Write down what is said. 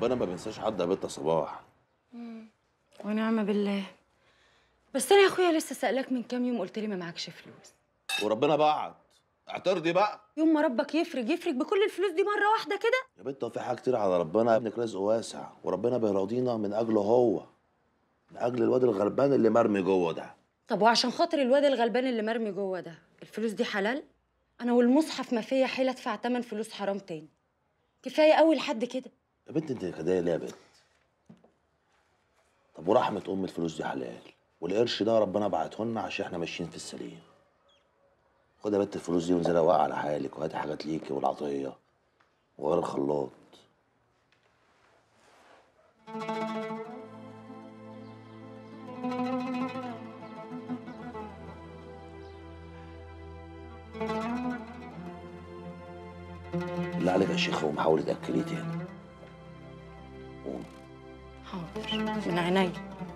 ربنا ما بينساش حد يا بنت صباح ونعم بالله بس انا يا اخويا لسه سألك من كام يوم قلت لي ما معكش فلوس وربنا بعت اعترضي بقى يوم ما ربك يفرج يفرج بكل الفلوس دي مره واحده كده يا بنت هو في حاجه كتير على ربنا ابنك رزقه واسع وربنا بيراضينا من اجله هو من اجل الواد الغلبان اللي مرمي جوه ده طب وعشان خاطر الواد الغلبان اللي مرمي جوه ده الفلوس دي حلال انا والمصحف ما فيا حيل ادفع تمن فلوس حرام تاني كفايه قوي لحد كده يا بنت انت كده ليه يا بنت طب ورحمه ام الفلوس دي حلال والقرش ده ربنا بعته لنا عشان احنا ماشيين في السليم خد يا بنت الفلوس دي وانزلي واقع على حالك وهاتي حاجات ليكي والعطيه وغير الخلاط بالله عليك يا شيخة قوم حاولي تأكليه تاني قوم حاضر من عينيا